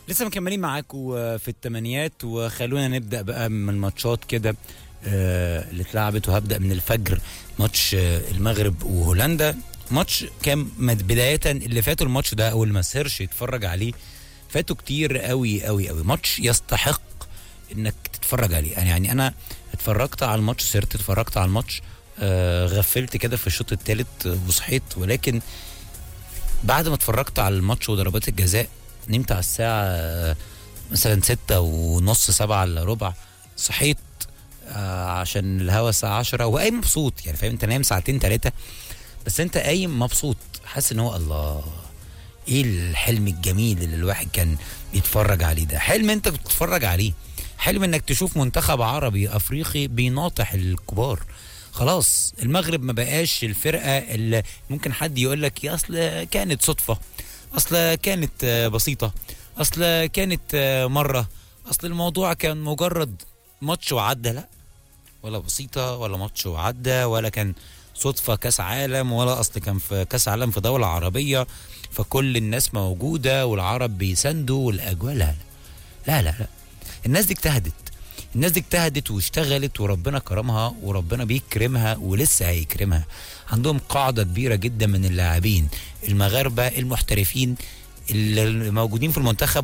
لسه مكملين معاكم في الثمانيات وخلونا نبدا بقى من الماتشات كده آه، اللي اتلعبت وهبدا من الفجر ماتش آه، المغرب وهولندا ماتش كان مد- بدايه اللي فاتوا الماتش ده او اللي ما سهرش يتفرج عليه فاتوا كتير قوي قوي قوي ماتش يستحق انك تتفرج عليه يعني, يعني انا اتفرجت على الماتش سهرت اتفرجت على الماتش آه غفلت كده في الشوط الثالث وصحيت ولكن بعد ما اتفرجت على الماتش وضربات الجزاء نمت على الساعة آه، مثلا ستة ونص سبعة الا ربع صحيت آه، عشان الهوا الساعة عشرة وقايم مبسوط يعني فاهم انت نايم ساعتين تلاتة بس انت قايم مبسوط حاسس ان هو الله ايه الحلم الجميل اللي الواحد كان بيتفرج عليه ده حلم انت بتتفرج عليه حلم انك تشوف منتخب عربي افريقي بيناطح الكبار خلاص المغرب ما بقاش الفرقه اللي ممكن حد يقول لك يا اصل كانت صدفه اصل كانت آه، بسيطه اصل كانت آه، مره اصل الموضوع كان مجرد ماتش وعدى لا ولا بسيطه ولا ماتش وعدى ولا كان صدفه كاس عالم ولا اصل كان في كاس عالم في دوله عربيه فكل الناس موجوده والعرب بيساندوا والاجواء لا لا لا لا الناس دي اجتهدت الناس دي اجتهدت واشتغلت وربنا كرمها وربنا بيكرمها ولسه هيكرمها عندهم قاعدة كبيرة جدا من اللاعبين المغاربة المحترفين اللي موجودين في المنتخب